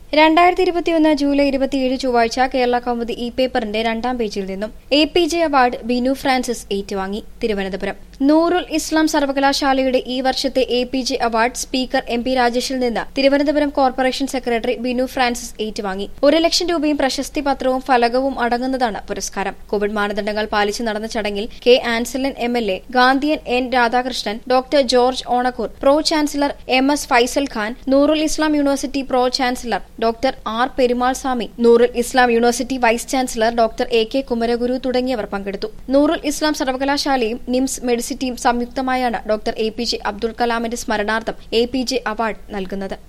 രണ്ടായിരത്തി ഇരുപത്തിയൊന്ന് ജൂലൈ ഇരുപത്തിയേഴ് ചൊവ്വാഴ്ച കേരള കൗമുദി ഇ പേപ്പറിന്റെ രണ്ടാം പേജിൽ നിന്നും A P J award Binu Francis ഏറ്റുവാങ്ങി തിരുവനന്തപുരം നൂറുൽ ഇസ്ലാം സർവകലാശാലയുടെ ഈ വർഷത്തെ A P J award speaker M P രാജേഷിൽ നിന്ന് തിരുവനന്തപുരം കോർപ്പറേഷൻ സെക്രട്ടറി ബിനു ഫ്രാൻസിസ് ഏറ്റുവാങ്ങി ഒരു ലക്ഷം രൂപയും പ്രശസ്തി പത്രവും ഫലകവും അടങ്ങുന്നതാണ് പുരസ്കാരം കോവിഡ് മാനദണ്ഡങ്ങൾ പാലിച്ച് നടന്ന ചടങ്ങിൽ K Ansalan M L A Gandhian N Radhakrishnan doctor George Onakkoor pro chancellor M S Faisal Khan Noorul Islam university pro chancellor doctor R Perumal Swamy Noorul Islam university vice chancellor doctor A K Kumaraguru തുടങ്ങിയവർ പങ്കെടുത്തു നൂറുൽ ഇസ്ലാം സർവകലാശാലയും നിംസ് മെഡിസിറ്റിയും സംയുക്തമായാണ് doctor A P J Abdul കലാമിന്റെ സ്മരണാർത്ഥം എ പി ജെ അവാർഡ് നൽകുന്നത്